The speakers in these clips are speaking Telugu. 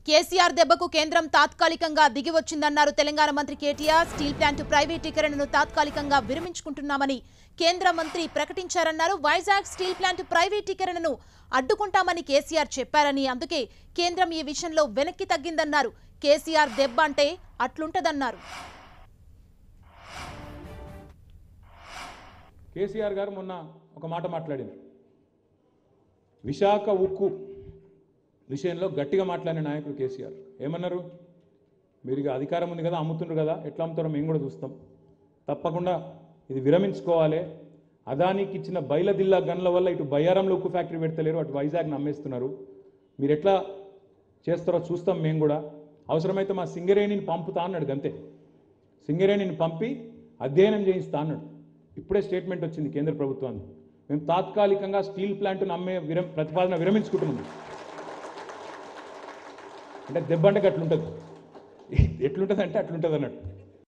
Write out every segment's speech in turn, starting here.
కేసీఆర్ దెబ్బకు కేంద్రం తాత్కాలికంగా దిగి వచ్చిందన్నారు తెలంగాణ మంత్రి కేటీఆర్ స్టీల్ ప్లాంట్ ప్రైవేటీకరణను తాత్కాలికంగా విరమించుకుంటున్నామని కేంద్ర మంత్రి ప్రకటించారన్నారు వైజాగ్ స్టీల్ ప్లాంట్ ప్రైవేటీకరణను అడ్డుకుంటామని కేసీఆర్ చెప్పారని అందుకే కేంద్రం ఈ విషయంలో వెనక్కి తగ్గిందన్నారు కేసీఆర్ దెబ్బ అంటే అట్లుంటదన్నారు కేసీఆర్ గారు మొన్న ఒక మాట మాట్లాడారు విశాఖ ఉక్కు విషయంలో గట్టిగా మాట్లాడిన నాయకుడు కేసీఆర్ ఏమన్నారు మీరు ఇక అధికారం ఉంది కదా అమ్ముతుండ్రు కదా ఎట్లా అమ్ముతారో మేము కూడా చూస్తాం తప్పకుండా ఇది విరమించుకోవాలి అదానికి ఇచ్చిన బయలదిల్లా గన్ల వల్ల ఇటు బయ్యారంలో ఉక్కు ఫ్యాక్టరీ పెడతలేరు అటు వైజాగ్ని అమ్మేస్తున్నారు మీరు ఎట్లా చేస్తారో చూస్తాం మేము కూడా అవసరమైతే మా సింగరేణిని పంపుతా అన్నాడు అంతే సింగరేణిని పంపి అధ్యయనం చేయిస్తా అన్నాడు ఇప్పుడే స్టేట్మెంట్ వచ్చింది కేంద్ర ప్రభుత్వానికి మేము తాత్కాలికంగా స్టీల్ ప్లాంట్ను అమ్మే విరం ప్రతిపాదన విరమించుకుంటున్నాం అంటే దెబ్బ అంటే అట్లుంటుంది ఎట్లుంటుంది అంటే అట్లుంటుంది అన్నట్టు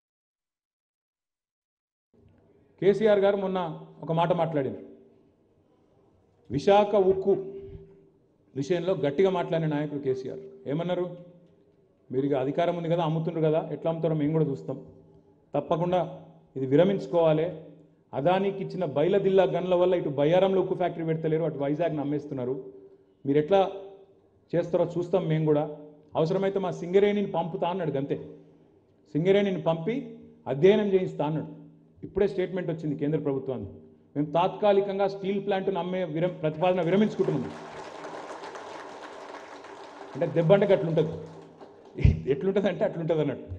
కేసీఆర్ గారు మొన్న ఒక మాట మాట్లాడారు విశాఖ ఉక్కు విషయంలో గట్టిగా మాట్లాడిన నాయకుడు కేసీఆర్ ఏమన్నారు మీరు ఇక అధికారం ఉంది కదా అమ్ముతుండ్రు కదా ఎట్లా అమ్ముతారో మేము కూడా చూస్తాం తప్పకుండా ఇది విరమించుకోవాలి అదానికి ఇచ్చిన బయలదిల్లా గన్ల వల్ల ఇటు బయ్యారంలో ఉక్కు ఫ్యాక్టరీ పెడతలేరు అటు వైజాగ్ని అమ్మేస్తున్నారు మీరు ఎట్లా చేస్తారో చూస్తాం మేము కూడా అవసరమైతే మా సింగరేణిని పంపుతా అన్నాడు అంతే సింగరేణిని పంపి అధ్యయనం చేయిస్తా అన్నాడు ఇప్పుడే స్టేట్మెంట్ వచ్చింది కేంద్ర ప్రభుత్వానికి మేము తాత్కాలికంగా స్టీల్ ప్లాంట్ను అమ్మే విరం ప్రతిపాదన విరమించుకుంటున్నాం అంటే దెబ్బ అంటే అట్లుంటుంది ఎట్లుంటుంది అంటే అట్లుంటుంది అన్నట్టు